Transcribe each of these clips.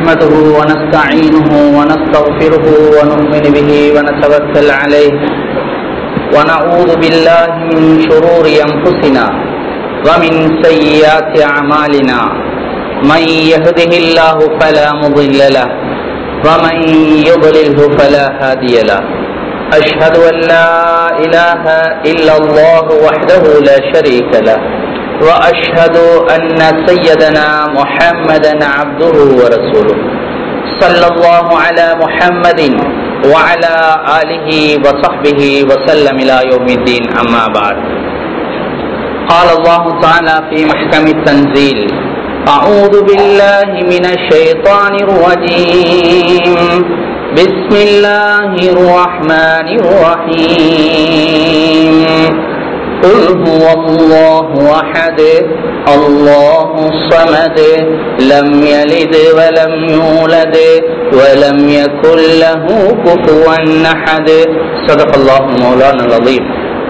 نحمده ونستعينه ونستغفره ونؤمن به ونتوكل عليه ونعوذ بالله من شرور أنفسنا ومن سيئات أعمالنا من يهده الله فلا مضل له ومن يضلله فلا هادي له أشهد أن لا إله إلا الله وحده لا شريك له وأشهد أن سيدنا محمدا عبده ورسوله صلى الله على محمد وعلى آله وصحبه وسلم إلى يوم الدين أما بعد قال الله تعالى في محكم التنزيل أعوذ بالله من الشيطان الرجيم بسم الله الرحمن الرحيم قل هو الله أحد الله الصمد لم يلد ولم يولد ولم يكن له كفوا أحد صدق الله مولانا العظيم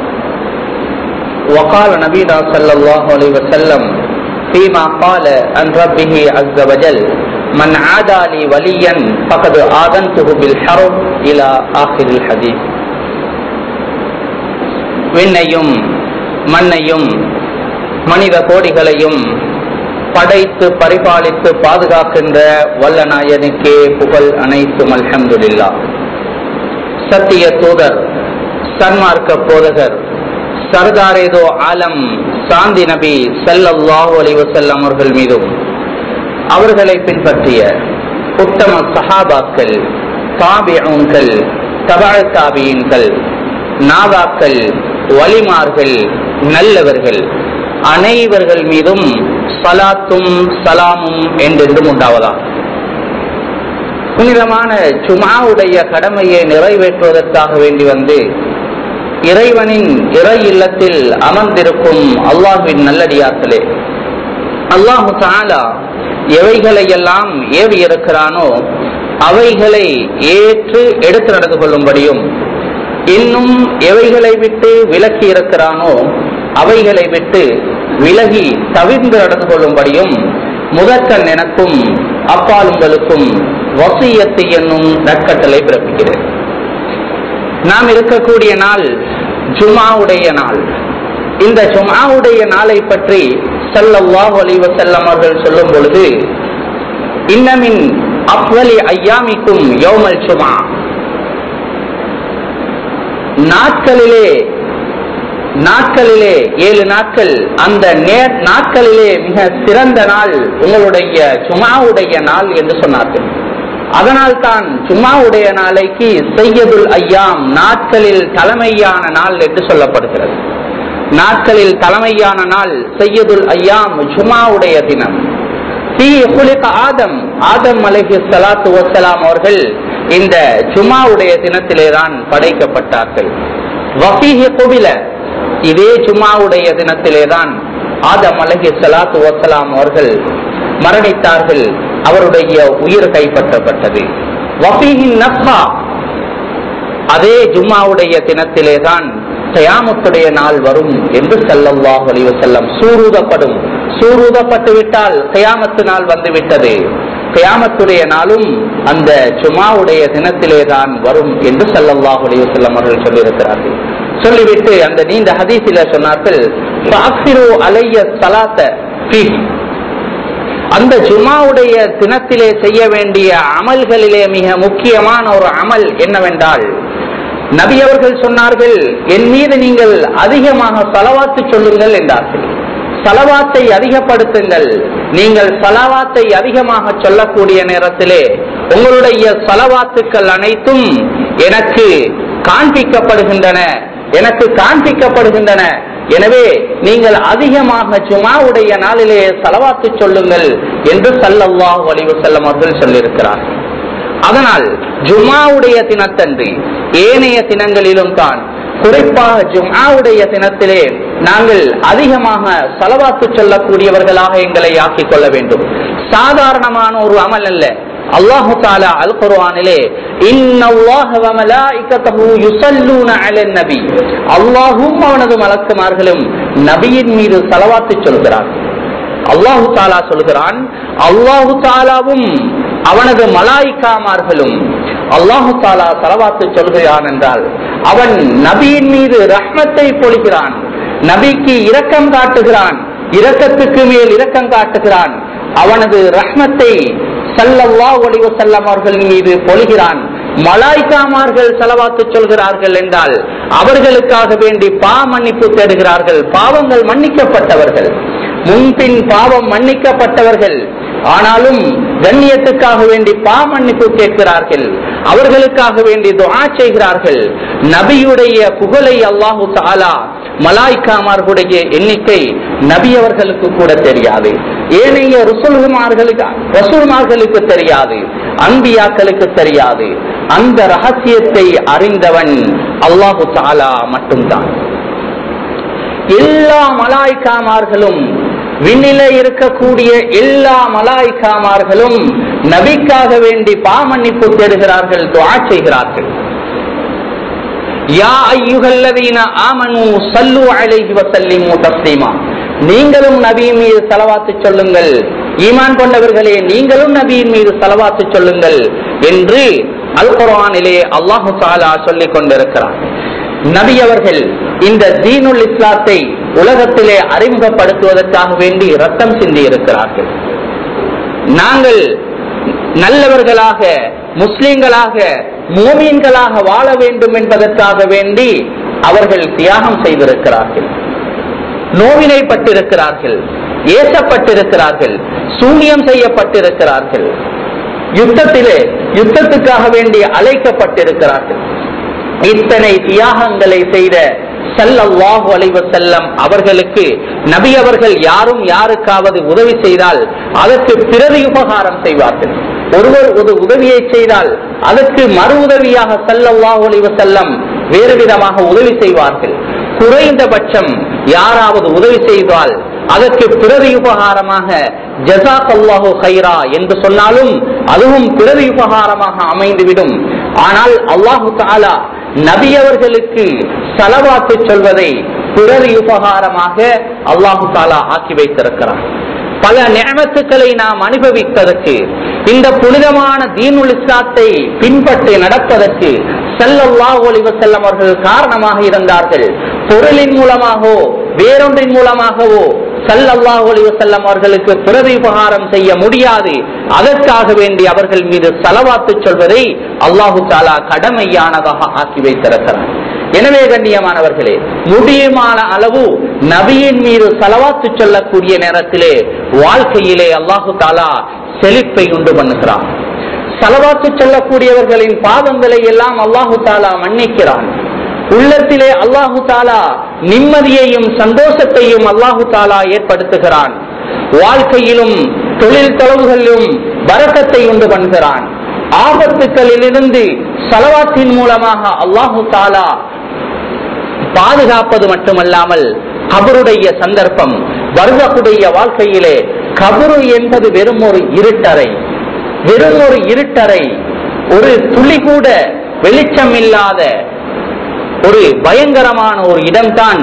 وقال نبينا صلى الله عليه وسلم فيما قال عن ربه عز وجل من عادى لي وليا فقد آذنته بالحرب إلى آخر الحديث விண்ணையும் மண்ணையும் மனித கோடிகளையும் படைத்து பரிபாலித்து பாதுகாக்கின்ற வல்ல நாயனுக்கே புகழ் அனைத்தும் அல்ஹம்துலில்லா சத்திய தூதர் சன்மார்க்க போதகர் சர்தாரேதோ ஆலம் சாந்தி நபி சல்லல்லாஹு அலைவசல்லம் அவர்கள் மீதும் அவர்களை பின்பற்றிய உத்தம சஹாபாக்கள் தாபியங்கள் தபாழ் தாபியன்கள் நாதாக்கள் வலிமார்கள் நல்லவர்கள் அனைவர்கள் மீதும் சலாத்தும் சலாமும் என்றென்றும் உண்டாவதா புனிதமான சுமாவுடைய கடமையை நிறைவேற்றுவதற்காக வேண்டி வந்து இறைவனின் இறை இல்லத்தில் அமர்ந்திருக்கும் அல்லாஹுவின் நல்லடியார்களே அல்லாஹு தாலா எவைகளை எல்லாம் ஏவி இருக்கிறானோ அவைகளை ஏற்று எடுத்து நடந்து கொள்ளும்படியும் இன்னும் எவைகளை விட்டு விலக்கி இருக்கிறானோ அவைகளை விட்டு விலகி தவிர்ந்து நடந்து கொள்ளும்படியும் முதற்கண் எனக்கும் அப்பால் உங்களுக்கும் வசியத்து என்னும் நற்கட்டளை பிறப்பிக்கிறேன் நாம் இருக்கக்கூடிய நாள் ஜுமாவுடைய நாள் இந்த ஜுமாவுடைய நாளை பற்றி சல்லல்லாஹு அலைவ செல்லம் அவர்கள் சொல்லும் பொழுது இன்னமின் அப்வலி ஐயாமிக்கும் யோமல் சுமா நாட்களிலே நாட்களிலே ஏழு நாட்கள் அந்த நாட்களிலே மிக சிறந்த நாள் உங்களுடைய சுமாவுடைய நாள் என்று சொன்னார்கள் அதனால் தான் சும்மாவுடைய நாளைக்கு செய்யதுல் ஐயாம் நாட்களில் தலைமையான நாள் என்று சொல்லப்படுகிறது நாட்களில் தலைமையான நாள் செய்யதுல் ஐயாம் ஜுமாவுடைய தினம் ஆதம் ஆதம் அலஹி சலாத்து வசலாம் அவர்கள் இந்த ஜுமாவுடைய தினத்திலே தான் படைக்கப்பட்டார்கள் வசீஹி குபில இதே ஜுமாவுடைய தினத்திலே தான் ஆதம் அலஹி சலாத்து வசலாம் அவர்கள் மரணித்தார்கள் அவருடைய உயிர் கைப்பற்றப்பட்டது வசீஹின் நஃபா அதே ஜும்மாவுடைய தினத்திலே தான் கயாமத்துடைய நாள் வரும் என்று செல்லல்லாஹ் அலிவ செல்லம் சூரூதப்படும் சூரூதப்பட்டு விட்டால் கயாமத்து நாள் வந்து விட்டது கயாமத்துடைய நாளும் அந்த சுமாவுடைய தினத்திலே தான் வரும் என்று செல்லல்லாஹ் அலிவ செல்லம் அவர்கள் சொல்லியிருக்கிறார்கள் சொல்லிவிட்டு அந்த நீண்ட ஹதீசில சொன்னார்கள் அலைய சலாத்த அந்த ஜுமாவுடைய தினத்திலே செய்ய வேண்டிய அமல்களிலே மிக முக்கியமான ஒரு அமல் என்னவென்றால் நபி அவர்கள் சொன்னார்கள் என் மீது நீங்கள் அதிகமாக செலவாத்து சொல்லுங்கள் என்றார்கள் சலவாத்தை அதிகப்படுத்துங்கள் நீங்கள் சலவாத்தை அதிகமாக சொல்லக்கூடிய நேரத்திலே உங்களுடைய சலவாத்துக்கள் அனைத்தும் எனக்கு காண்பிக்கப்படுகின்றன எனக்கு காண்பிக்கப்படுகின்றன எனவே நீங்கள் அதிகமாக ஜுமாவுடைய நாளிலே செலவாத்து சொல்லுங்கள் என்று சல்லல்லாஹு அலிவு செல்லம் அவர்கள் சொல்லியிருக்கிறார் அதனால் ஜுமாவுடைய தினத்தன்று ஏனைய தினங்களிலும் தான் குறிப்பாக ஜும்ஆவுடைய தினத்திலே நாங்கள் அதிகமாக செலவாத்து சொல்லக்கூடியவர்களாக எங்களை ஆக்கிக் கொள்ள வேண்டும் சாதாரணமான ஒரு அமல் அல்ல அல்லாஹு தாலா அல் குர்ஆனிலே இன்னல்லாஹ வ மலாயிகத்தஹு யுஸல்லூன அலன் நபி அல்லாஹ்வும் அவனது மலக்குமார்களும் நபியின் மீது ஸலவாத்து சொல்கிறார் அல்லாஹு தாலா சொல்கிறான் அல்லாஹு தாலாவும் அவனது மலாய்க்காமார்களும் அல்லாஹு தாலா தலவாத்து சொல்கிறான் என்றால் அவன் நபியின் மீது ரஹ்மத்தை பொழிகிறான் நபிக்கு இரக்கம் காட்டுகிறான் இரக்கத்துக்கு மேல் இரக்கம் காட்டுகிறான் அவனது ரஹ்மத்தை சல்லல்லா ஒளிவ செல்லம் அவர்கள் மீது பொழிகிறான் மலாய்க்காமார்கள் செலவாத்து சொல்கிறார்கள் என்றால் அவர்களுக்காக வேண்டி பா மன்னிப்பு தேடுகிறார்கள் பாவங்கள் மன்னிக்கப்பட்டவர்கள் முன்பின் பாவம் மன்னிக்கப்பட்டவர்கள் ஆனாலும் கண்ணியத்துக்காக வேண்டி பா மன்னிப்பு கேட்கிறார்கள் அவர்களுக்காக வேண்டி துஆ செய்கிறார்கள் நபியுடைய புகழை அல்லாஹு தாலா மலாய்க்காமார்களுடைய எண்ணிக்கை நபி அவர்களுக்கு கூட தெரியாது ஏனைய ருசுல்மார்களுக்கு ரசூல்மார்களுக்கு தெரியாது அன்பியாக்களுக்கு தெரியாது அந்த ரகசியத்தை அறிந்தவன் அல்லாஹு தாலா மட்டும்தான் எல்லா மலாய்க்காமார்களும் விண்ணில இருக்கக்கூடிய எல்லா மலாய்க்காமார்களும் நபிக்காக வேண்டி பாமன்னிப்பு தேடுகிறார்கள் துஆ செய்கிறார்கள் யா ஐயுகல்லதீன ஆமனு சல்லு அலைஹி வஸல்லிமு தஸ்லீமா நீங்களும் நபியின் மீது செலவாத்து சொல்லுங்கள் ஈமான் கொண்டவர்களே நீங்களும் நபியின் மீது செலவாத்து சொல்லுங்கள் என்று அல் குர்ஆனிலே அல்லாஹு தஆலா சொல்லிக் கொண்டிருக்கிறார் நபி அவர்கள் இந்த தீனுல் இஸ்லாத்தை உலகத்திலே அறிமுகப்படுத்துவதற்காக வேண்டி ரத்தம் சிந்தி இருக்கிறார்கள் நாங்கள் நல்லவர்களாக முஸ்லிம்களாக மூமீன்களாக வாழ வேண்டும் என்பதற்காக வேண்டி அவர்கள் தியாகம் செய்திருக்கிறார்கள் நோவினைப்பட்டிருக்கிறார்கள் ஏசப்பட்டிருக்கிறார்கள் சூனியம் செய்யப்பட்டிருக்கிறார்கள் யுத்தத்திலே யுத்தத்துக்காக வேண்டி அழைக்கப்பட்டிருக்கிறார்கள் இத்தனை தியாகங்களை செய்த சல்லல்லாஹு அலைஹி வஸல்லம் அவர்களுக்கு நபி அவர்கள் யாரும் யாருக்காவது உதவி செய்தால் அதற்கு பிறகு உபகாரம் செய்வார்கள் ஒருவர் ஒரு உதவியை செய்தால் அதற்கு மறு உதவியாக சல்லல்லாஹு அலைஹி வஸல்லம் வேறு விதமாக உதவி செய்வார்கள் குறைந்தபட்சம் யாராவது உதவி செய்தால் அதற்கு பிறவி உபகாரமாக ஜசாக் அல்லாஹு ஹைரா என்று சொன்னாலும் அதுவும் பிறவி உபகாரமாக அமைந்துவிடும் ஆனால் அல்லாஹு தாலா நபி அவர்களுக்கு செலவாத்து சொல்வதை பிறவி உபகாரமாக அல்லாஹு தாலா ஆக்கி வைத்திருக்கிறார் பல நியமத்துக்களை நாம் அனுபவிப்பதற்கு இந்த புனிதமான தீனுல் இஸ்லாத்தை பின்பற்றி நடப்பதற்கு செல்லல்லாஹு அலைஹி வஸல்லம் அவர்கள் காரணமாக இருந்தார்கள் பொருளின் மூலமாகவோ வேறொன்றின் மூலமாகவோ சல்லல்லாஹு அலைஹி வஸல்லம் அவர்களுக்கு பிறவி உபகாரம் செய்ய முடியாது அதற்காக வேண்டி அவர்கள் மீது செலவாத்து சொல்வதை அல்லாஹு தாலா கடமையானதாக ஆக்கி வைத்திருக்கிறார் எனவே கண்ணியமானவர்களே முடியுமான அளவு நபியின் மீது செலவாத்து சொல்லக்கூடிய நேரத்திலே வாழ்க்கையிலே அல்லாஹு தாலா செழிப்பை உண்டு பண்ணுகிறான் செலவாத்து சொல்லக்கூடியவர்களின் பாவங்களை எல்லாம் அல்லாஹு தாலா மன்னிக்கிறான் உள்ளத்திலே அல்லாஹு தாலா நிம்மதியையும் சந்தோஷத்தையும் அல்லாஹு தாலா ஏற்படுத்துகிறான் வாழ்க்கையிலும் தொழில் தொலைவுகளிலும் வரக்கத்தை உண்டு பண்ணுகிறான் ஆபத்துக்களிலிருந்து சலவாத்தின் மூலமாக அல்லாஹு தாலா பாதுகாப்பது மட்டுமல்லாமல் கபருடைய சந்தர்ப்பம் வருவக்கூடிய வாழ்க்கையிலே கபரு என்பது வெறும் ஒரு இருட்டறை வெறும் ஒரு இருட்டறை ஒரு துளி கூட வெளிச்சம் இல்லாத ஒரு பயங்கரமான ஒரு இடம்தான்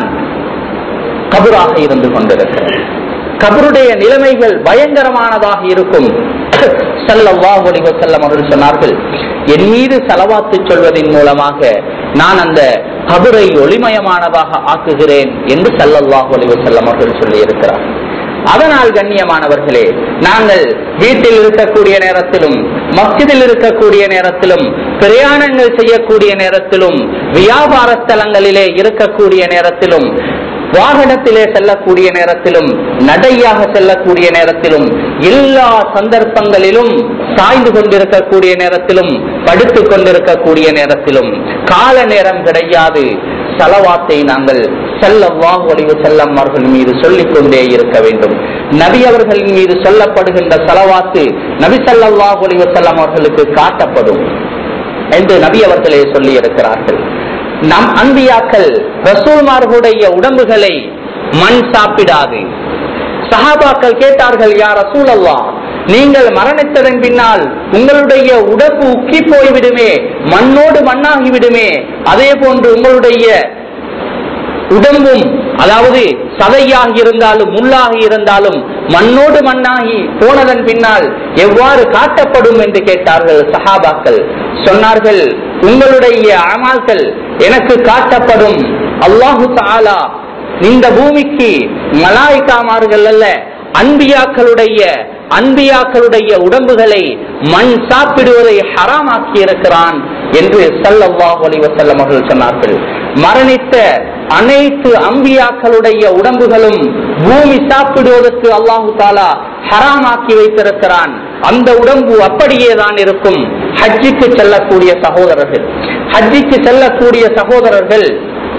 கபராக இருந்து கொண்டிருக்கிறது கபருடைய நிலைமைகள் பயங்கரமானதாக இருக்கும் ஸல்லல்லாஹு அலைஹி வஸல்லம் அவர்கள் சொன்னார்கள் என் மீது செலவாத்து சொல்வதன் மூலமாக நான் அந்த கபரை ஒளிமயமானதாக ஆக்குகிறேன் என்று ஸல்லல்லாஹு அலைஹி வஸல்லம் அவர்கள் சொல்லி இருக்கிறார் அதனால் கண்ணியமானவர்களே நாங்கள் வீட்டில் இருக்கக்கூடிய நேரத்திலும் மஸ்ஜிதில் இருக்கக்கூடிய நேரத்திலும் பிரயாணங்கள் செய்யக்கூடிய நேரத்திலும் வியாபார ஸ்தலங்களிலே இருக்கக்கூடிய நேரத்திலும் வாகனத்திலே செல்லக்கூடிய நேரத்திலும் நடையாக செல்லக்கூடிய நேரத்திலும் எல்லா சந்தர்ப்பங்களிலும் சாய்ந்து கொண்டிருக்கக்கூடிய நேரத்திலும் படுத்துக் கொண்டிருக்கக்கூடிய நேரத்திலும் கால நேரம் கிடையாது செலவாத்தை நாங்கள் செல்லவாஹ் ஒளிவு செல்லம் அவர்கள் மீது சொல்லிக் கொண்டே இருக்க வேண்டும் நபி அவர்களின் மீது சொல்லப்படுகின்ற செலவாத்து நபி சல்லாஹ் ஒளிவு செல்லம் அவர்களுக்கு காட்டப்படும் என்று நபி அவர்களே சொல்லி இருக்கிறார்கள் நம் அன்பியாக்கள் ரசூல்மார்களுடைய உடம்புகளை மண் சாப்பிடாது சஹாபாக்கள் கேட்டார்கள் யார் ரசூல் அல்லா நீங்கள் மரணித்ததன் பின்னால் உங்களுடைய உடம்பு உக்கி போய்விடுமே மண்ணோடு மண்ணாகி விடுமே அதே போன்று உங்களுடைய உடம்பும் அதாவது சதையாக இருந்தாலும் முள்ளாக இருந்தாலும் மண்ணோடு மண்ணாகி போனதன் பின்னால் எவ்வாறு காட்டப்படும் என்று கேட்டார்கள் சஹாபாக்கள் சொன்னார்கள் உங்களுடைய அமால்கள் எனக்கு காட்டப்படும் அல்லாஹு தாலா இந்த பூமிக்கு மலாய்க்காமார்கள் அல்ல அன்பியாக்களுடைய அன்பியாக்களுடைய உடம்புகளை மண் சாப்பிடுவதை ஹராமாக்கி இருக்கிறான் என்று சல்லல்லாஹு அலைஹி வஸல்லம் அவர்கள் சொன்னார்கள் மரணித்த அனைத்து அம்பியாக்களுடைய உடம்புகளும் பூமி சாப்பிடுவதற்கு அல்லாஹு தாலா ஹராமாக்கி வைத்திருக்கிறான் அந்த உடம்பு அப்படியே தான் இருக்கும் ஹஜ்ஜிக்கு செல்லக்கூடிய சகோதரர்கள் ஹஜ்ஜிக்கு செல்லக்கூடிய சகோதரர்கள்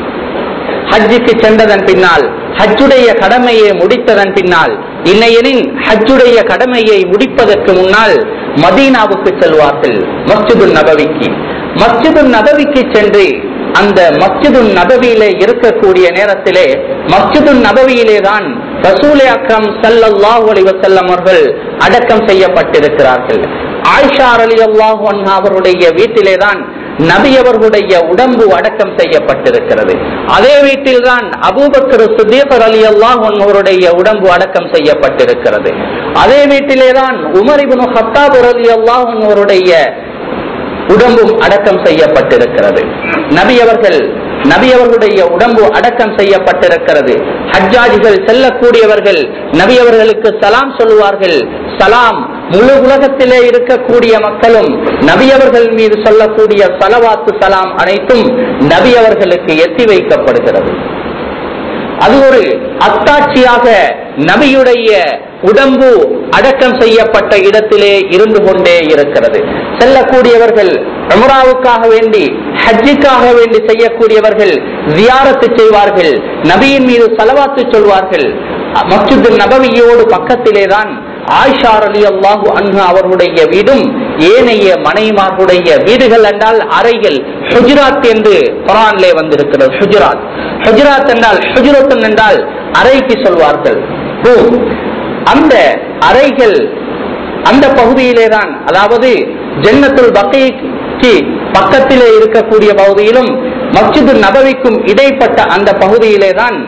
ஹஜ்ஜுக்கு சென்றதன் பின்னால் ஹஜ்ஜுடைய கடமையை முடித்ததன் பின்னால் இல்லையெனின் ஹஜ்ஜுடைய கடமையை முடிப்பதற்கு முன்னால் மதீனாவுக்கு செல்வார்கள் மஸ்ஜிது நபவிக்கு மஸ்ஜிது நபவிக்கு சென்று அந்த மஸ்ஜிது நபவியிலே இருக்கக்கூடிய நேரத்திலே மஸ்ஜிது நபவியிலே தான் ரசூலே அக்ரம் சல்லல்லாஹு அலைஹி வஸல்லம் அவர்கள் அடக்கம் செய்யப்பட்டிருக்கிறார்கள் ஆயிஷா ரலியல்லாஹு அன்ஹா அவருடைய வீட்டிலே தான் நபி அவர்களுடைய உடம்பு அடக்கம் செய்யப்பட்டிருக்கிறது அதே வீட்டில்தான் அபூபக்கர் சுதீபர் அலி அல்லாஹ் அவருடைய உடம்பு அடக்கம் செய்யப்பட்டிருக்கிறது அதே வீட்டிலேதான் உமர் இப்னு ஹத்தாப் அலி அல்லாஹ் அவருடைய உடம்பும் அடக்கம் செய்யப்பட்டிருக்கிறது நபி அவர்கள் நபி அவர்களுடைய உடம்பு அடக்கம் செய்யப்பட்டிருக்கிறது ஹஜ்ஜாஜிகள் செல்லக்கூடியவர்கள் நபி அவர்களுக்கு சலாம் சொல்லுவார்கள் சலாம் முழு உலகத்திலே இருக்கக்கூடிய மக்களும் நபி அவர்கள் மீது சொல்லக்கூடிய சலவாத்து சலாம் அனைத்தும் நபி அவர்களுக்கு எத்தி வைக்கப்படுகிறது அது ஒரு அத்தாட்சியாக நபியுடைய உடம்பு அடக்கம் செய்யப்பட்ட இடத்திலே இருந்து கொண்டே இருக்கிறது செல்லக்கூடியவர்கள் உம்ராவுக்காக வேண்டி ஹஜ்ஜுக்காக வேண்டி செய்யக்கூடியவர்கள் ஜியாரத்து செய்வார்கள் நபியின் மீது செலவாத்து சொல்வார்கள் மஸ்ஜித் நபவியோடு பக்கத்திலே தான் ஆயிஷா அலி அல்லாஹு அன்ஹா அவர்களுடைய வீடும் ஏனைய மனைமார்களுடைய வீடுகள் என்றால் அறைகள் ஹுஜராத் என்று குரான்லே வந்திருக்கிறது ஹுஜராத் ஹுஜராத் என்றால் ஹுஜரத்தன் என்றால் அறைக்கு சொல்வார்கள் room. அந்த அறைகள் அந்த பகுதியிலே தான் அதாவது ஜன்னத்துல் பக்கைக்கு பக்கத்திலே இருக்கக்கூடிய பகுதியிலும் மஸ்ஜிது நபவிக்கும் இடைப்பட்ட அந்த பகுதியிலே தான்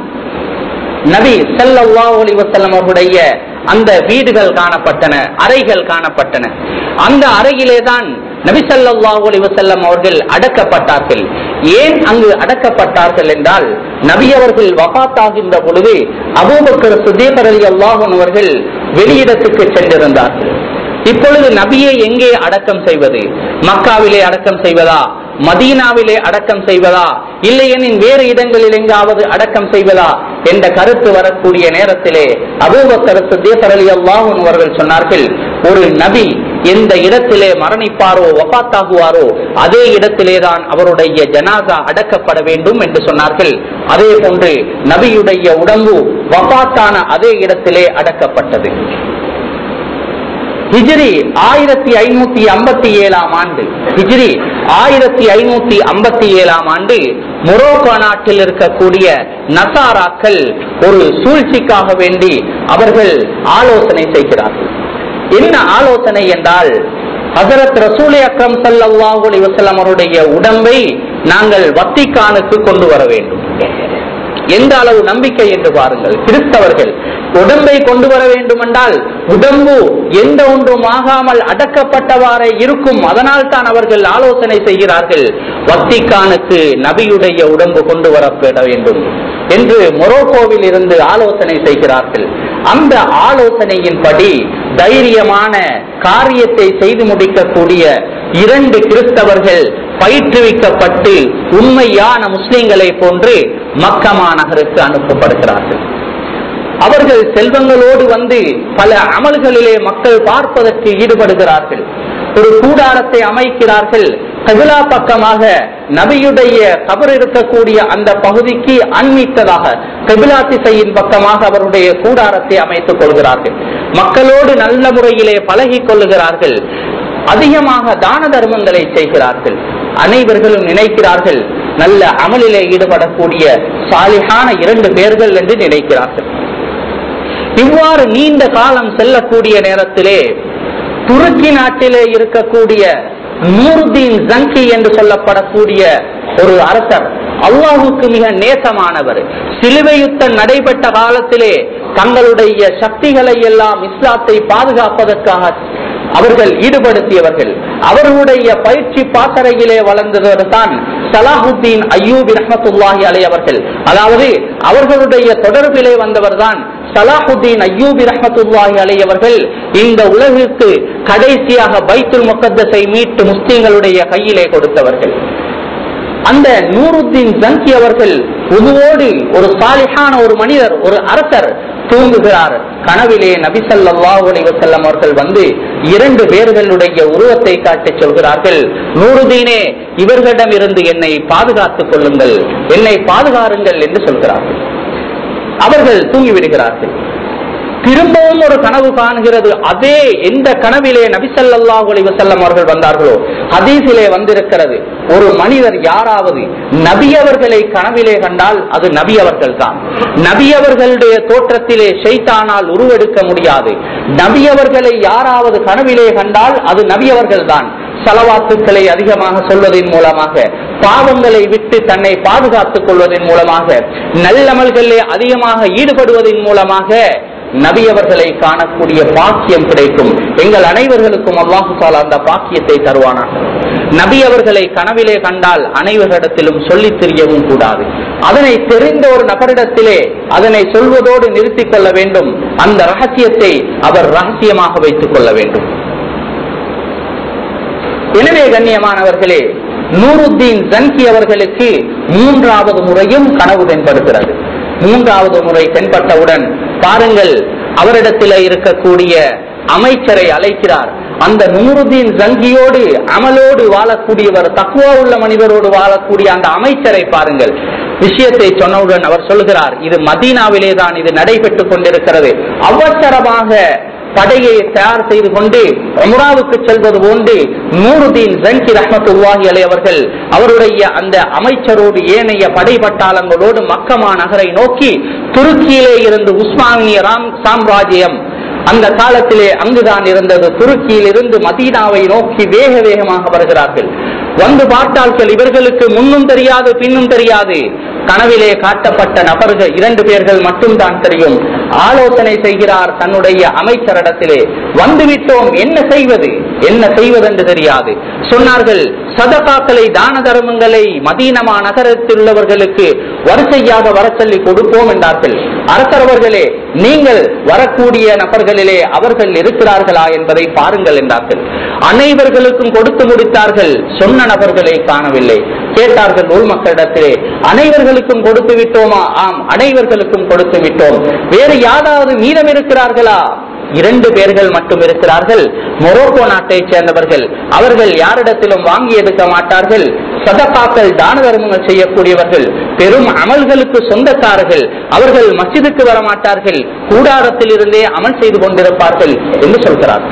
நபி ஸல்லல்லாஹு அலைஹி வஸல்லம் அவருடைய அந்த வீடுகள் காணப்பட்டன அறைகள் காணப்பட்டன அந்த அறையிலே தான் நபி ஸல்லல்லாஹு அலைஹி வஸல்லம் அவர்கள் அடக்கப்பட்டார்கள் ஏன் அங்கு அடக்கப்பட்டார்கள் என்றால் நபி அவர்கள் வஃபாத்தாகின்ற பொழுது அபூபக்கர் சித்தீக் ரலியல்லாஹு அன்ஹு அவர்கள் வெளியிடத்துக்கு சென்றிருந்தார்கள் இப்பொழுது நபியை எங்கே அடக்கம் செய்வது மக்காவிலே அடக்கம் செய்வதா மதீனாவிலே அடக்கம் செய்வதா இல்லையெனின் வேறு இடங்களில் எங்காவது அடக்கம் செய்வதா என்ற கருத்து வரக்கூடிய நேரத்திலே அபூபக்கர் சித்தீக் ரலியல்லாஹு அன்ஹு அவர்கள் சொன்னார்கள் ஒரு நபி எந்த இடத்திலே மரணிப்பாரோ வபாத்தாகுவாரோ அதே இடத்திலே தான் அவருடைய ஜனாசா அடக்கப்பட வேண்டும் என்று சொன்னார்கள் அதே போன்று நபியுடைய உடம்பு வபாத்தான அதே இடத்திலே அடக்கப்பட்டது ஹிஜ்ரி ஆயிரத்தி ஐநூத்தி ஐம்பத்தி ஏழாம் ஆண்டு ஹிஜ்ரி ஆயிரத்தி ஐநூத்தி ஐம்பத்தி ஏழாம் ஆண்டு மொரோக்கோ நாட்டில் இருக்கக்கூடிய நசாராக்கள் ஒரு சூழ்ச்சிக்காக வேண்டி அவர்கள் ஆலோசனை செய்கிறார்கள் என்ன ஆலோசனை என்றால் ஹசரத் ரசூலை அக்ரம் சல்லாஹூ அலி வசல்லம் அவருடைய உடம்பை நாங்கள் வத்திக்கானுக்கு கொண்டு வர வேண்டும் எந்த அளவு நம்பிக்கை என்று பாருங்கள் கிறிஸ்தவர்கள் உடம்பை கொண்டு வர வேண்டுமென்றால் உடம்பு எந்த ஒன்றும் ஆகாமல் அடக்கப்பட்டவாறே இருக்கும் அதனால் தான் அவர்கள் ஆலோசனை செய்கிறார்கள் வத்திக்கானுக்கு நபியுடைய உடம்பு கொண்டு வரப்பட வேண்டும் என்று மொரோக்கோவில் இருந்து ஆலோசனை செய்கிறார்கள் அந்த ஆலோசனையின்படி தைரியமான காரியத்தை செய்து முடிக்கக்கூடிய இரண்டு கிறிஸ்தவர்கள் பயிற்றுவிக்கப்பட்டு உண்மையான முஸ்லிம்களை போன்று மக்கமா நகருக்கு அனுப்பப்படுகிறார்கள் அவர்கள் செல்வங்களோடு வந்து பல அமல்களிலே மக்கள் பார்ப்பதற்கு ஈடுபடுகிறார்கள் ஒரு கூடாரத்தை அமைக்கிறார்கள் கபிலா பக்கமாக நபியுடைய கபர் இருக்கக்கூடிய அந்த பகுதிக்கு அண்மித்ததாக கபிலா திசையின் பக்கமாக அவருடைய கூடாரத்தை அமைத்துக் கொள்கிறார்கள் மக்களோடு நல்ல முறையிலே பழகிக் கொள்ளுகிறார்கள் அதிகமாக தான தர்மங்களை செய்கிறார்கள் அனைவர்களும் நினைக்கிறார்கள் நல்ல அமலிலே ஈடுபடக்கூடிய சாலிகான இரண்டு பேர்கள் என்று நினைக்கிறார்கள் இவ்வாறு நீண்ட காலம் செல்லக்கூடிய நேரத்திலே துருக்கி நாட்டிலே இருக்கக்கூடிய நூருதீன் ஜங்கி என்று சொல்லப்படக்கூடிய ஒரு அரசர் அல்லாஹுக்கு மிக நேசமானவர் சிலுவை யுத்தம் நடைபெற்ற காலத்திலே தங்களுடைய சக்திகளை எல்லாம் இஸ்லாத்தை பாதுகாப்பதற்காக அவர்கள் ஈடுபடுத்தியவர்கள் அவர்களுடைய பயிற்சி பாசறையிலே வளர்ந்தவர் தான் சலாஹுத்தீன் அய்யூபி ரஹமத்துல்லாஹி அலை அவர்கள் அதாவது அவர்களுடைய தொடர்பிலே வந்தவர் தான் சலாஹுத்தீன் அய்யூபி ரஹமத்துல்லாஹி அலை அவர்கள் இந்த உலகிற்கு கடைசியாக பைத்துல் முகத்தஸை மீட்டு முஸ்லீம்களுடைய கையிலே கொடுத்தவர்கள் அந்த நூருத்தீன் ஜங்கி அவர்கள் உதுவோடு ஒரு சாலிஹான ஒரு மனிதர் ஒரு அரசர் தூங்குகிறார் கனவிலே நபிசல்லாஹு அலைஹி வஸல்லம் அவர்கள் வந்து இரண்டு பேர்களுடைய உருவத்தை காட்டிச் சொல்கிறார்கள் நூறுதீனே இவர்களிடம் இருந்து என்னை பாதுகாத்துக் கொள்ளுங்கள் என்னை பாதுகாருங்கள் என்று சொல்கிறார்கள் அவர்கள் தூங்கிவிடுகிறார்கள் திரும்பவும் ஒரு கனவு காணுகிறது அதே எந்த கனவிலே நபிசல்லாஹு அலைஹி வஸல்லம் அவர்கள் வந்தார்களோ ஹதீஸிலே வந்திருக்கிறது ஒரு மனிதர் யாராவது நபி அவர்களை கனவிலே கண்டால் அது நபி அவர்கள் தான் நபி அவர்களுடைய தோற்றத்திலே ஷைத்தானால் உருவெடுக்க முடியாது நபி அவர்களை யாராவது கனவிலே கண்டால் அது நபி அவர்கள் தான் செலவாத்துக்களை அதிகமாக சொல்வதன் மூலமாக பாவங்களை விட்டு தன்னை பாதுகாத்துக் கொள்வதன் மூலமாக நல்லமல்களிலே அதிகமாக ஈடுபடுவதன் மூலமாக நபி அவர்களை காணக்கூடிய பாக்கியம் கிடைக்கும் எங்கள் அனைவர்களுக்கும் அல்லாஹு தாலா அந்த பாக்கியத்தை தருவானாக நபி அவர்களை கனவிலே கண்டால் அனைவரிடத்திலும் சொல்லித் தெரியவும் கூடாது அதனை தெரிந்த ஒரு நபரிடத்திலே அதனை சொல்வதோடு நிறுத்திக் கொள்ள வேண்டும் அந்த ரகசியத்தை அவர் ரகசியமாக வைத்துக் கொள்ள வேண்டும் எனவே கண்ணியமானவர்களே நூருத்தீன் ஜன்கி அவர்களுக்கு மூன்றாவது முறையும் கனவு தென்படுகிறது மூன்றாவது முறை தென்பட்டவுடன் பாருங்கள் அவரிடத்தில் இருக்கக்கூடிய அமைச்சரை அழைக்கிறார் அந்த நூருதீன் ஜங்கியோடு அமலோடு வாழக்கூடியவர் தக்குவா உள்ள மனிதரோடு வாழக்கூடிய அந்த அமைச்சரை பாருங்கள் விஷயத்தை சொன்னவுடன் அவர் சொல்கிறார் இது மதீனாவிலே தான் இது நடைபெற்றுக் கொண்டிருக்கிறது அவசரமாக படையை தயார் செய்து கொண்டு உம்ராவுக்கு செல்வது போன்று நூருதீன் ஜங்கி ரஹமத்துல்லாஹி அலை அவர்கள் அவருடைய அந்த அமைச்சரோடு ஏனைய படை பட்டாளங்களோடு மக்கமா நகரை நோக்கி துருக்கியிலே இருந்து உஸ்மானிய ராம் சாம்ராஜ்யம் அந்த காலத்திலே அங்குதான் இருந்தது துருக்கியில் இருந்து மதீனாவை நோக்கி வேக வேகமாக வருகிறார்கள் வந்து பார்த்தார்கள் இவர்களுக்கு முன்னும் தெரியாது பின்னும் தெரியாது கனவிலே காட்டப்பட்ட நபர்கள் இரண்டு பேர்கள் மட்டும்தான் தெரியும் ஆலோசனை செய்கிறார் தன்னுடைய அமைச்சரிடத்திலே வந்துவிட்டோம் என்ன செய்வது என்ன செய்வதென்று தெரியாது சொன்னார்கள் சதகாக்களை தான தர்மங்களை மதீனமா நகரத்தில் உள்ளவர்களுக்கு வரிசையாக வர சொல்லி கொடுப்போம் என்றார்கள் அரசரவர்களே நீங்கள் வரக்கூடிய நபர்களிலே அவர்கள் இருக்கிறார்களா என்பதை பாருங்கள் என்றார்கள் அனைவர்களுக்கும் கொடுத்து முடித்தார்கள் சொன்ன நபர்களை காணவில்லை கேட்டார்கள் ஊர் மக்களிடத்திலே அனைவர்களுக்கும் கொடுத்து விட்டோமா ஆம் அனைவர்களுக்கும் கொடுத்து விட்டோம் வேறு யாராவது மீதம் இருக்கிறார்களா இரண்டு பேர்கள் மட்டும் இருக்கிறார்கள் மொரோக்கோ நாட்டைச் சேர்ந்தவர்கள் அவர்கள் யாரிடத்திலும் வாங்கி எடுக்க மாட்டார்கள் சதகாக்கள் தான தர்மங்கள் செய்யக்கூடியவர்கள் பெரும் அமல்களுக்கு சொந்தக்காரர்கள் அவர்கள் மசிதுக்கு வர மாட்டார்கள் கூடாரத்தில் இருந்தே அமல் செய்து கொண்டிருப்பார்கள் என்று சொல்கிறார்கள்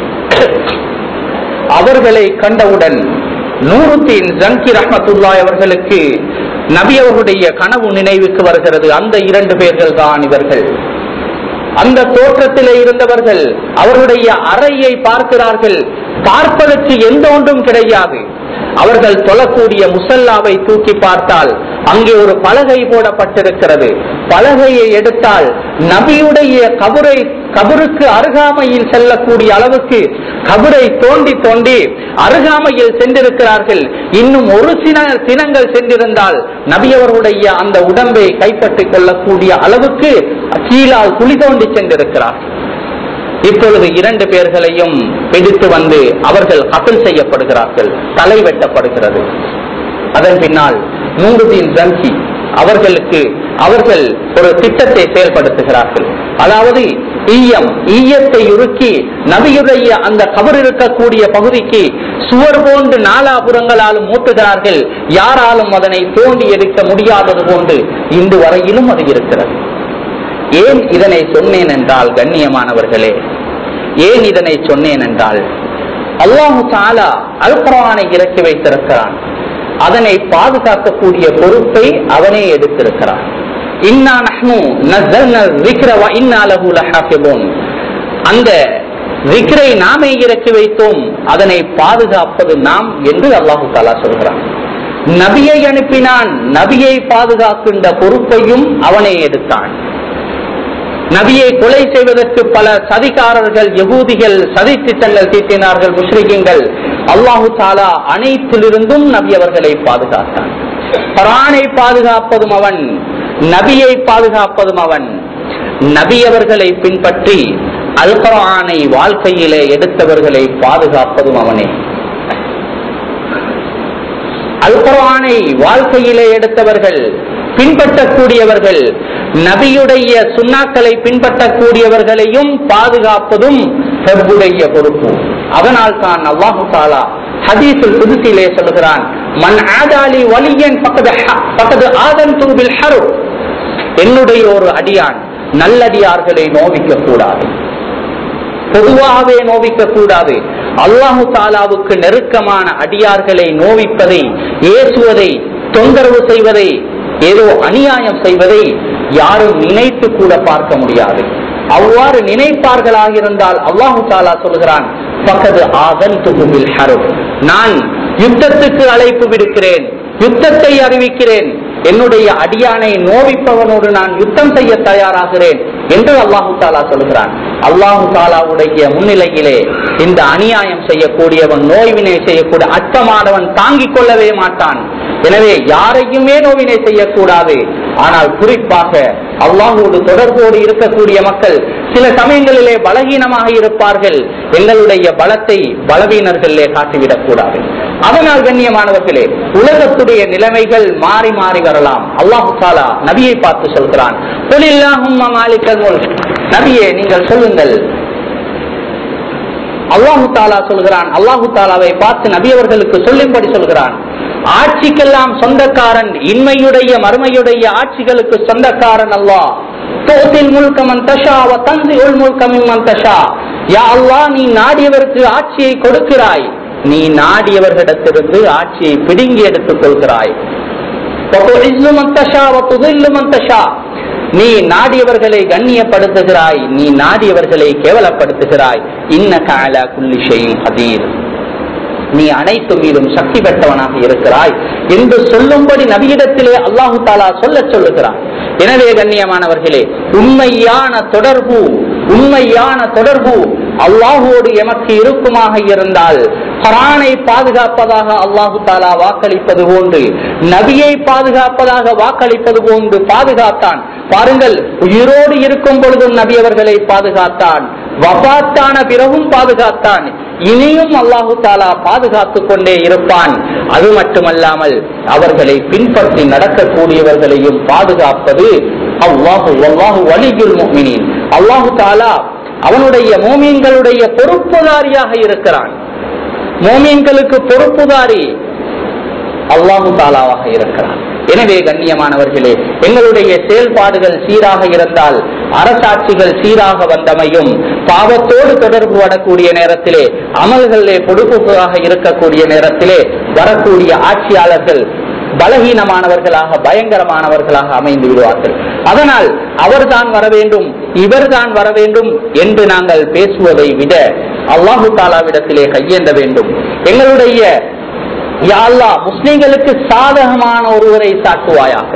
அவர்களை கண்டவுடன் நூருத்தீன் ஜங்கி ரஹமத்துல்லாய் அவர்களுக்கு நபி அவர்களுடைய கனவு நினைவுக்கு வருகிறது அந்த இரண்டு பேர்கள் தான் இவர்கள் அந்த தோற்றத்திலே இருந்தவர்கள் அவருடைய அறையை பார்க்கிறார்கள் பார்ப்பதற்கு எந்த ஒன்றும் கிடையாது அவர்கள் தொழக்கூடிய முசல்லாவை தூக்கி பார்த்தால் அங்கே ஒரு பலகை போடப்பட்டிருக்கிறது பலகையை எடுத்தால் நபியுடைய கபரை கபருக்கு அருகாமையில் செல்லக்கூடிய அளவுக்கு கபரை தோண்டி தோண்டி அருகாமையில் சென்றிருக்கிறார்கள் இன்னும் ஒரு சில தினங்கள் சென்றிருந்தால் நபியவர்களுடைய அந்த உடம்பை கைப்பற்றிக் கொள்ளக்கூடிய அளவுக்கு கீழால் குழி தோண்டி சென்றிருக்கிறார்கள் இப்பொழுது இரண்டு பேர்களையும் பிடித்து வந்து அவர்கள் கபில் செய்யப்படுகிறார்கள் தலை வெட்டப்படுகிறது அதன் பின்னால் நூறுதீன் ஜன்கி அவர்களுக்கு அவர்கள் ஒரு திட்டத்தை செயல்படுத்துகிறார்கள் அதாவது ஈயம் ஈயத்தை உருக்கி நபியுடைய அந்த கபர் இருக்கக்கூடிய பகுதிக்கு சுவர் போன்று நாலாபுறங்களாலும் மூட்டுகிறார்கள் யாராலும் அதனை தோண்டி எடுக்க முடியாதது போன்று இன்று வரையிலும் அது இருக்கிறது ஏன் இதனை சொன்னேன் என்றால் கண்ணியமானவர்களே ஏன் இதனை சொன்னேன் என்றால் அல்லாஹு தாலா அல்குரானை இறக்கி வைத்திருக்கிறான் அதனை பாதுகாக்கக்கூடிய பொறுப்பை அவனே எடுத்திருக்கிறான் இன்னா நஹ்னு நஸ்ஸல்னா ذِكْرَ وَإِنَّا لَهُ لَحَافِظُونَ அந்த விக்ரை நாமே இறக்கி வைத்தோம் அதனை பாதுகாப்பது நாம் என்று அல்லாஹு தாலா சொல்கிறான் நபியை அனுப்பினான் நபியை பாதுகாக்கின்ற பொறுப்பையும் அவனே எடுத்தான் நபியை கொலை செய்வதற்கு பல சதிகாரர்கள் யகூதிகள் சதி திட்டங்கள் தீட்டினார்கள் முஸ்லிம்கள் அல்லாஹு தாலா அனைத்திலிருந்தும் நபி அவர்களை பாதுகாத்தான் பரானை பாதுகாப்பதும் அவன் நபியை பாதுகாப்பதும் அவன் நபி அவர்களை பின்பற்றி அல் குர்ஆனை வாழ்க்கையிலே எடுத்தவர்களை பாதுகாப்பதும் அவனே அல் குர்ஆனை வாழ்க்கையிலே எடுத்தவர்கள் பின்பற்றக்கூடியவர்கள் நபியுடைய சுண்ணாக்களை பின்பற்றக்கூடியவர்களையும் பாதுகாப்பதும் பிரபுடைய பொறுப்பு அதனால் தான் அல்லாஹு தாலா ஹதீஸில் புதுசிலே சொல்கிறான் மன் ஆதாலி வலியன் பக்கது பக்கது ஆதன் தூபில் ஹரு என்னுடைய ஒரு அடியான் நல்லடியார்களை நோவிக்க கூடாது பொதுவாகவே நோவிக்க கூடாது அல்லாஹு தாலாவுக்கு நெருக்கமான அடியார்களை நோவிப்பதை ஏசுவதை தொந்தரவு செய்வதை ஏதோ அநியாயம் செய்வதை யாரும் நினைத்து கூட பார்க்க முடியாது அவ்வாறு நினைப்பார்களாக இருந்தால் அல்லாஹு தாலா சொல்கிறான் பக்கது ஆதன் துகுபில் ஹரும் நான் யுத்தத்துக்கு அழைப்பு விடுக்கிறேன் யுத்தத்தை அறிவிக்கிறேன் என்னுடைய அடியானை நோவிப்பவனோடு நான் யுத்தம் செய்ய தயாராகிறேன் என்று அல்லாஹு தாலா சொல்கிறான் அல்லாஹு தாலாவுடைய முன்னிலையிலே இந்த அநியாயம் செய்யக்கூடியவன் நோய்வினை செய்யக்கூடிய அச்சமானவன் தாங்கிக் கொள்ளவே மாட்டான் எனவே யாரையுமே நோவினை செய்யக்கூடாது ஆனால் குறிப்பாக அல்லாஹோடு தொடர்போடு இருக்கக்கூடிய மக்கள் சில சமயங்களிலே பலகீனமாக இருப்பார்கள் எங்களுடைய பலத்தை பலவீனர்களிலே காட்டிவிடக் கூடாது அதனால் கண்ணியமானவர்களே உலகத்துடைய நிலைமைகள் மாறி மாறி வரலாம் அல்லாஹு தாலா நபியை பார்த்து சொல்கிறான் மாலிக்கல் முல்க் நபியே நீங்கள் சொல்லுங்கள் அல்லாஹு தாலா சொல்கிறான் அல்லாஹு தாலாவை பார்த்து நபி அவர்களுக்கு சொல்லும்படி சொல்கிறான் ஆட்சிக்கெல்லாம் சொந்தக்காரன் இன்மையுடைய மறுமையுடைய ஆட்சிகளுக்கு சொந்தக்காரன் அல்லாஹ் தோத்தில் முழுக்கமன் தஷா வ தந்தி உள் முழுக்கமின் தஷா யா அல்லாஹ் நீ நாடியவருக்கு ஆட்சியை கொடுக்கிறாய் நீ நாடியவர்களிடத்திலிருந்து ஆட்சியை பிடுங்கி எடுத்துக் கொள்கிறாய் நீ நாடியவர்களை கண்ணியப்படுத்துகிறாய் நீ நாடியவர்களை கேவலப்படுத்துகிறாய் இன்ன கால குல்லி ஷெயின் ஹதீர் நீ அனைத்து மீதும் சக்தி பெற்றவனாக இருக்கிறாய் என்று சொல்லும்படி நபியிடத்திலே அல்லாஹு தாலா சொல்ல சொல்லுகிறான் எனவே கண்ணியமானவர்களே உண்மையான தொடர்பு உண்மையான தொடர்பு அல்லாஹோடு எமக்கு இருக்குமாக இருந்தால் குரானை பாதுகாப்பதாக அல்லாஹு தாலா வாக்களிப்பது போன்று நபியை பாதுகாப்பதாக வாக்களிப்பது போன்று பாதுகாத்தான் பாருங்கள் உயிரோடு இருக்கும் பொழுதும் நபி அவர்களை பாதுகாத்தான் வபாத்தான பிறகும் பாதுகாத்தான் இனியும் அல்லாஹு தாலா பாதுகாத்துக் கொண்டே இருப்பான் அது மட்டுமல்லாமல் அவர்களை பின்பற்றி நடக்கக்கூடியவர்களையும் பாதுகாப்பது அல்லாஹு அல்லாஹு வலியுல் முஃமினீன் அல்லாஹு தாலா அவனுடைய மோமீன்களுடைய பொறுப்புதாரியாக இருக்கிறான் மோமீன்களுக்கு பொறுப்புதாரி அல்லாஹு தாலாவாக இருக்கிறான் எனவே கண்ணியமானவர்களே எங்களுடைய செயல்பாடுகள் சீராக இருந்தால் அரசாட்சிகள் சீராக வந்தமையும் பாவத்தோடு தொடர்பு வரக்கூடிய நேரத்திலே அமல்களிலே பொறுப்புகளாக இருக்கக்கூடிய நேரத்திலே வரக்கூடிய ஆட்சியாளர்கள் பலகீனமானவர்களாக பயங்கரமானவர்களாக அமைந்து விடுவார்கள் அதனால் அவர்தான் வர வேண்டும் இவர்தான் வர வேண்டும் என்று நாங்கள் பேசுவதை விட அல்லாஹு தாலாவிடத்திலே கையேந்த வேண்டும் எங்களுடைய யா அல்லாஹ் முஸ்லிம்களுக்கு சாதகமான ஒருவரை சாட்டுவாயாக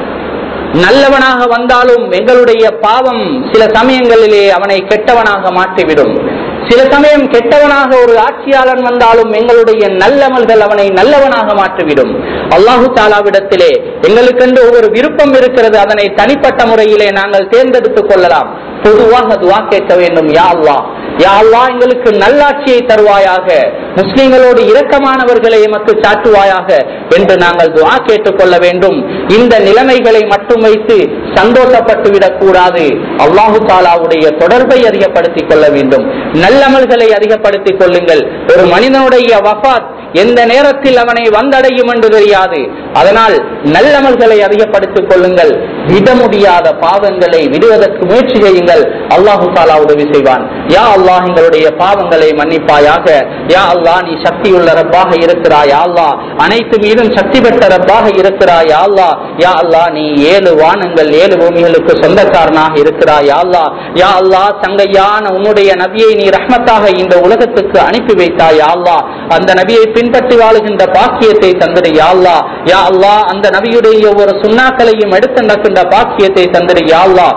நல்லவனாக வந்தாலும் எங்களுடைய பாவம் சில சமயங்களிலே அவனை கெட்டவனாக மாற்றிவிடும் சில சமயம் கெட்டவனாக ஒரு ஆட்சியாளன் வந்தாலும் எங்களுடைய நல்லமல்கள் அவனை நல்லவனாக மாற்றிவிடும் அல்லாஹு தாலாவிடத்திலே எங்களுக்கென்று ஒவ்வொரு விருப்பம் இருக்கிறது அதனை தனிப்பட்ட முறையிலே நாங்கள் தேர்ந்தெடுத்துக் கொள்ளலாம் பொதுவாக துவா கேட்க வேண்டும் யா அல்லாஹ் யா அல்லாஹ் எங்களுக்கு நல்லாட்சியை தருவாயாக முஸ்லிம்களோடு இரக்கமானவர்களை எமக்கு சாட்டுவாயாக என்று நாங்கள் துவா கேட்டுக் கொள்ள வேண்டும் இந்த நிலைமைகளை மட்டும் வைத்து சந்தோஷப்பட்டு விடக் கூடாது அல்லாஹு தாலாவுடைய தொடர்பை அதிகப்படுத்திக் கொள்ள வேண்டும் நல்லமல்களை அதிகப்படுத்திக் கொள்ளுங்கள் ஒரு மனிதனுடைய வஃபாத் எந்த நேரத்தில் அவனை வந்தடையும் என்று தெரியாது அதனால் நல்லமல்களை அதிகப்படுத்திக் கொள்ளுங்கள் விட முடியாத பாவங்களை விடுவதற்கு முயற்சி செய்யுங்கள் அல்லாஹு தாலா உதவி செய்வான் யா அல்லாஹ் எங்களுடைய பாவங்களை மன்னிப்பாயாக யா அல்லாஹ் நீ சக்தியுள்ள ரப்பாக இருக்கிறாய் யா அல்லாஹ் அனைத்து மீதும் சக்தி பெற்ற ரப்பாக இருக்கிறாய் யா அல்லாஹ் யா அல்லாஹ் நீ ஏழு வானங்கள் ஏழு பூமிகளுக்கு சொந்தக்காரனாக இருக்கிறாய் யா அல்லாஹ் யா அல்லாஹ் தங்கையான உன்னுடைய நபியை நீ ரஹ்மத்தாக இந்த உலகத்துக்கு அனுப்பி வைத்தாய் யா அல்லாஹ் அந்த நபியை பின்பற்றி வாழுகின்ற பாக்கியத்தை தந்திரு யா அல்லா யா அல்லா அந்த நபியுடைய ஒரு சுண்ணாக்களையும் எடுத்து நடக்கின்ற பாக்கியத்தை தந்திரு யா அல்லா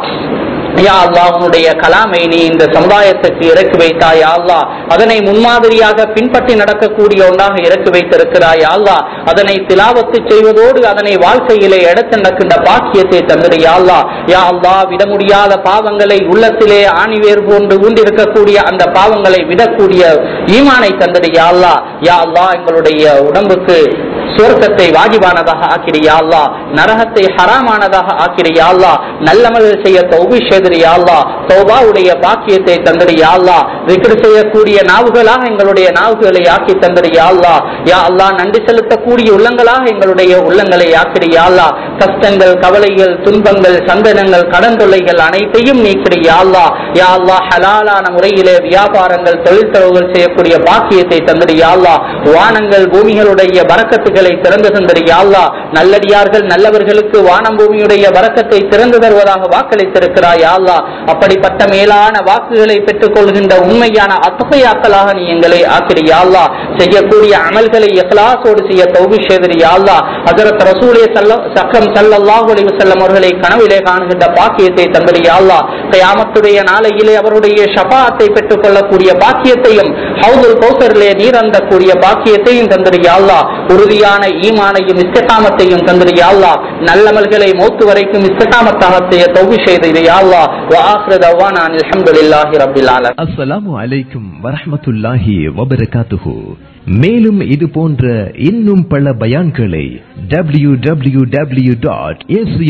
யா அல்லா உன்னுடைய கலாமை நீ இந்த சமுதாயத்துக்கு இறக்கி வைத்தாய் யா அல்லா அதனை முன்மாதிரியாக பின்பற்றி நடக்கக்கூடிய ஒன்றாக இறக்கி வைத்திருக்கிறாய் யா அல்லா அதனை திலாவத்து செய்வதோடு அதனை வாழ்க்கையிலே எடுத்து நடக்கின்ற பாக்கியத்தை தந்திரு யா அல்லா யா அல்லா விட முடியாத பாவங்களை உள்ளத்திலே ஆணிவேர் போன்று ஊண்டிருக்கக்கூடிய அந்த பாவங்களை விடக்கூடிய ஈமானை தந்திரு யா அல்லா யா அல்லா எங்களுடைய உடம்புக்கு சுவர்க்கத்தை வாஜிபானதாக ஆக்கிறியா அல்லா நரகத்தை ஹராமானதாக ஆக்கிறியா அல்லா நல்லமல்கள் செய்ய தௌபி செய்திரியா அல்லா தௌபாவுடைய பாக்கியத்தை தந்திரியா அல்லா விக்கிரி செய்யக்கூடிய நாவுகளாக எங்களுடைய நாவுகளை ஆக்கி தந்திரியா அல்லா யா அல்லா நன்றி செலுத்தக்கூடிய உள்ளங்களாக எங்களுடைய உள்ளங்களை ஆக்கிறியா அல்லா கஷ்டங்கள் கவலைகள் துன்பங்கள் சந்தனங்கள் கடன் தொல்லைகள் அனைத்தையும் நீக்கிறியா அல்லா யா அல்லா ஹலாலான முறையிலே வியாபாரங்கள் தொழிற்செலவுகள் செய்யக்கூடிய பாக்கியத்தை தந்திரியா அல்லா வானங்கள் பூமிகளுடைய பறக்கத்துகளை திறந்து தந்திரியா அல்லா நல்லடியார்கள் நல்லவர்களுக்கு வானம் பூமியுடைய வரக்கத்தை திறந்து தருவதாக வாக்களித்திருக்கிறாய் அல்லா அப்படிப்பட்ட மேலான வாக்குகளை பெற்றுக் கொள்கின்ற உண்மையான அத்தகையாக்களாக நீ எங்களை ஆக்கிறியா அல்லா செய்யக்கூடிய அமல்களை எஹ்லாசோடு செய்ய தௌபி செய்திரியா அல்லா ஹஜரத் ரசூலே சல்ல சக்கம் சல்லல்லாஹு அலைஹி வஸல்லம் அவர்களை கனவிலே காணுகின்ற பாக்கியத்தை தந்திரியா அல்லா கயாமத்துடைய நாளையிலே அவருடைய ஷபாத்தை பெற்றுக் கொள்ளக்கூடிய பாக்கியத்தையும் ஹவுதுல் கௌசரிலே நீர் அந்தக்கூடிய பாக்கியத்தையும் தந்திரியா அல்லா உறுதியான ஈமானையும் இஸ்திகாமத்தையும் தந்திரியா அல்லா நல்லமல்களை மௌத்து வரைக்கும் இஸ்திகாமத்தாக செய்ய தௌபி செய்து யா அல்லா வ ஆഖിറ தவானா அல்ஹம்துலில்லாஹி ரப்பில் ஆலமீன் அஸ்ஸலாமு அலைக்கும் வரஹ்மத்துல்லாஹி வபரகாத்துஹு மேலும் இது போன்ற இன்னும் பல பயான்களை W W W dot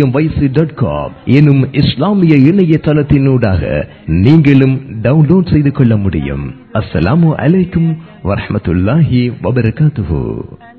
dot com எனும் இஸ்லாமிய இணையதளத்தினூடாக நீங்களும் டவுன்லோட் செய்து கொள்ள முடியும் அஸ்ஸலாமு அலைக்கும் வரஹ்மத்துல்லாஹி வபரகாத்துஹு